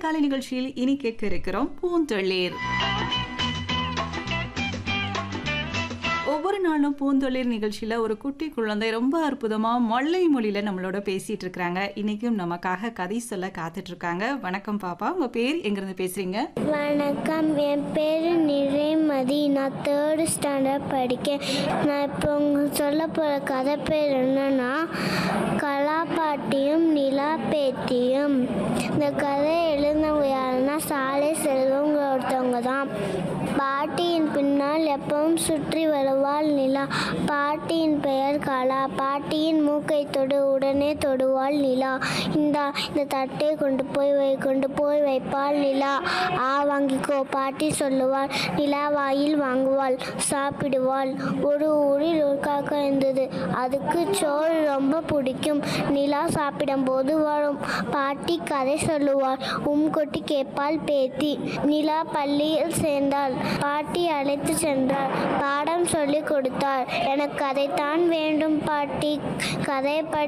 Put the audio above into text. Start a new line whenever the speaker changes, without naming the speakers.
காலை நிகழ்ச்சியில் இனி கேட்க இருக்கிறோம் பூந்தொழிர் ஒவ்வொரு நாளும் பூந்தொழில் நிகழ்ச்சியில ஒரு குட்டி குழந்தை ரொம்ப அற்புதமா மொள்ளை மொழியில நம்மளோட பேசிட்டு இருக்காங்க இன்னைக்கும் நமக்காக கதை சொல்ல காத்துட்டு இருக்காங்க வணக்கம் பாப்பா உங்க பேர் எங்கிருந்து பேசுறீங்க
வணக்கம் என் பேர் நிறைமதி நான் தேர்டு ஸ்டாண்டர்ட் படிக்கேன் நான் இப்போ உங்களுக்கு சொல்ல போகிற கதை பேர் என்னன்னா கலாப்பாட்டியும் நிலா பேத்தியும் இந்த கதையை எழுந்தவங்க யாருன்னா சாலை செல்வங்க ஒருத்தவங்க தான் பாட்டியின் பின்னால் எப்பவும் சுற்றி வருவாள் நிலா பாட்டியின் பெயர் கலா பாட்டியின் மூக்கை தொடு உடனே தொடுவாள் நிலா இந்த இந்த தட்டை கொண்டு போய் வை கொண்டு போய் வைப்பாள் நிலா ஆ வாங்கிக்கோ பாட்டி சொல்லுவாள் நிலா வாயில் வாங்குவாள் சாப்பிடுவாள் ஒரு ஊரில் ஒரு காக்கா இருந்தது அதுக்கு சோறு ரொம்ப பிடிக்கும் நிலா சாப்பிடும்போது வரும் பாட்டி கதை சொல்லுவாள் உம் கொட்டி கேட்பாள் பேத்தி நிலா பள்ளியில் சேர்ந்தாள் பாட்டி அழைத்து சென்றார் பாடம் சொல்லி கொடுத்தார் எனக்கு கதைத்தான் வேண்டும் பாட்டி கதை படி